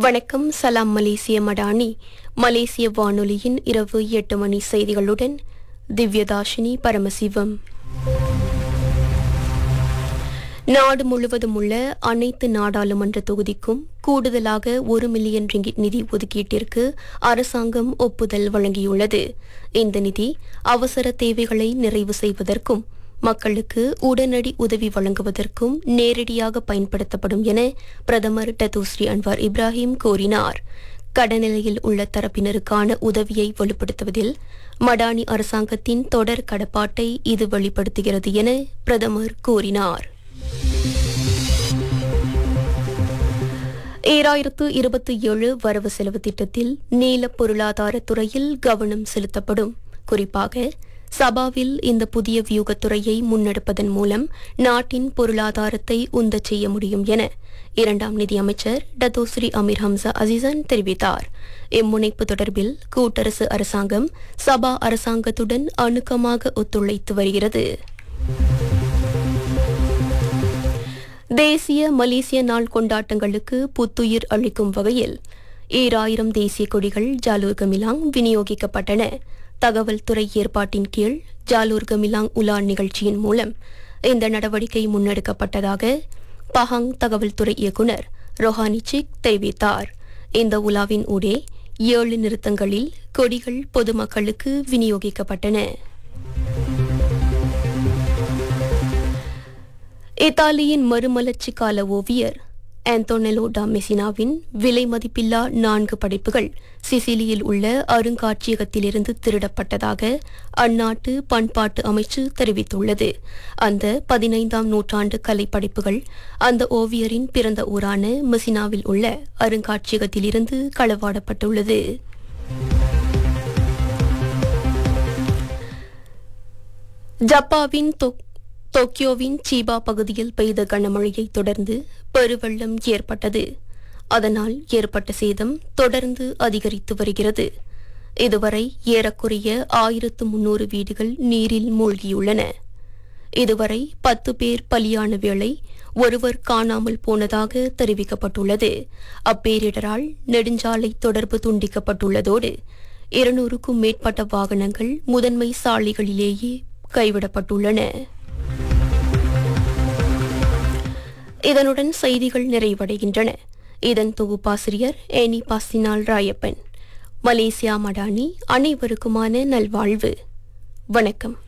வணக்கம் சலாம் மலேசிய மடானி மலேசிய வானொலியின் இரவு எட்டு மணி செய்திகளுடன் திவ்யதாஷினி பரமசிவம் நாடு முழுவதும் உள்ள அனைத்து நாடாளுமன்ற தொகுதிக்கும் கூடுதலாக ஒரு மில்லியன் ரிங்கிட் நிதி ஒதுக்கீட்டிற்கு அரசாங்கம் ஒப்புதல் வழங்கியுள்ளது இந்த நிதி அவசர தேவைகளை நிறைவு செய்வதற்கும் மக்களுக்கு உடனடி உதவி வழங்குவதற்கும் நேரடியாக பயன்படுத்தப்படும் என பிரதமர் டத்தூஸ்ரீ அன்வார் இப்ராஹிம் கூறினார் கடநிலையில் உள்ள தரப்பினருக்கான உதவியை வலுப்படுத்துவதில் மடானி அரசாங்கத்தின் தொடர் கடப்பாட்டை இது வெளிப்படுத்துகிறது என பிரதமர் கூறினார் ஈராயிரத்து இருபத்தி ஏழு வரவு செலவு திட்டத்தில் நீல பொருளாதார துறையில் கவனம் செலுத்தப்படும் குறிப்பாக சபாவில் இந்த புதிய வியூகத்துறையை முன்னெடுப்பதன் மூலம் நாட்டின் பொருளாதாரத்தை உந்தச் செய்ய முடியும் என இரண்டாம் நிதியமைச்சர் டத்தோஸ்ரீ அமீர் ஹம்சா அசிசன் தெரிவித்தார் இம்முனைப்பு தொடர்பில் கூட்டரசு அரசாங்கம் சபா அரசாங்கத்துடன் அணுக்கமாக ஒத்துழைத்து வருகிறது தேசிய மலேசிய நாள் கொண்டாட்டங்களுக்கு புத்துயிர் அளிக்கும் வகையில் ஈராயிரம் தேசிய கொடிகள் ஜாலூர் கமிலாங் விநியோகிக்கப்பட்டன தகவல் துறை ஏற்பாட்டின் கீழ் ஜாலூர் கமிலாங் உலா நிகழ்ச்சியின் மூலம் இந்த நடவடிக்கை முன்னெடுக்கப்பட்டதாக பஹாங் தகவல் துறை இயக்குநர் ரொஹானி சிக் தெரிவித்தார் இந்த உலாவின் ஊடே ஏழு நிறுத்தங்களில் கொடிகள் பொதுமக்களுக்கு விநியோகிக்கப்பட்டன இத்தாலியின் மறுமலர்ச்சி கால ஓவியர் ஆந்தோனெலோ டா மெசினாவின் விலை மதிப்பில்லா நான்கு படைப்புகள் சிசிலியில் உள்ள அருங்காட்சியகத்திலிருந்து திருடப்பட்டதாக அந்நாட்டு பண்பாட்டு அமைச்சு தெரிவித்துள்ளது அந்த பதினைந்தாம் நூற்றாண்டு கலைப்படைப்புகள் அந்த ஓவியரின் பிறந்த ஊரான மெசினாவில் உள்ள அருங்காட்சியகத்திலிருந்து களவாடப்பட்டுள்ளது ஜப்பாவின் தொ டோக்கியோவின் சீபா பகுதியில் பெய்த கனமழையை தொடர்ந்து பெருவெள்ளம் ஏற்பட்டது அதனால் ஏற்பட்ட சேதம் தொடர்ந்து அதிகரித்து வருகிறது இதுவரை ஏறக்குறைய ஆயிரத்து முன்னூறு வீடுகள் நீரில் மூழ்கியுள்ளன இதுவரை பத்து பேர் பலியான வேளை ஒருவர் காணாமல் போனதாக தெரிவிக்கப்பட்டுள்ளது அப்பேரிடரால் நெடுஞ்சாலை தொடர்பு துண்டிக்கப்பட்டுள்ளதோடு இருநூறுக்கும் மேற்பட்ட வாகனங்கள் முதன்மை சாலைகளிலேயே கைவிடப்பட்டுள்ளன இதனுடன் செய்திகள் நிறைவடைகின்றன இதன் தொகுப்பாசிரியர் ஏனி பாசினால் ராயப்பன் மலேசியா மடானி அனைவருக்குமான நல்வாழ்வு வணக்கம்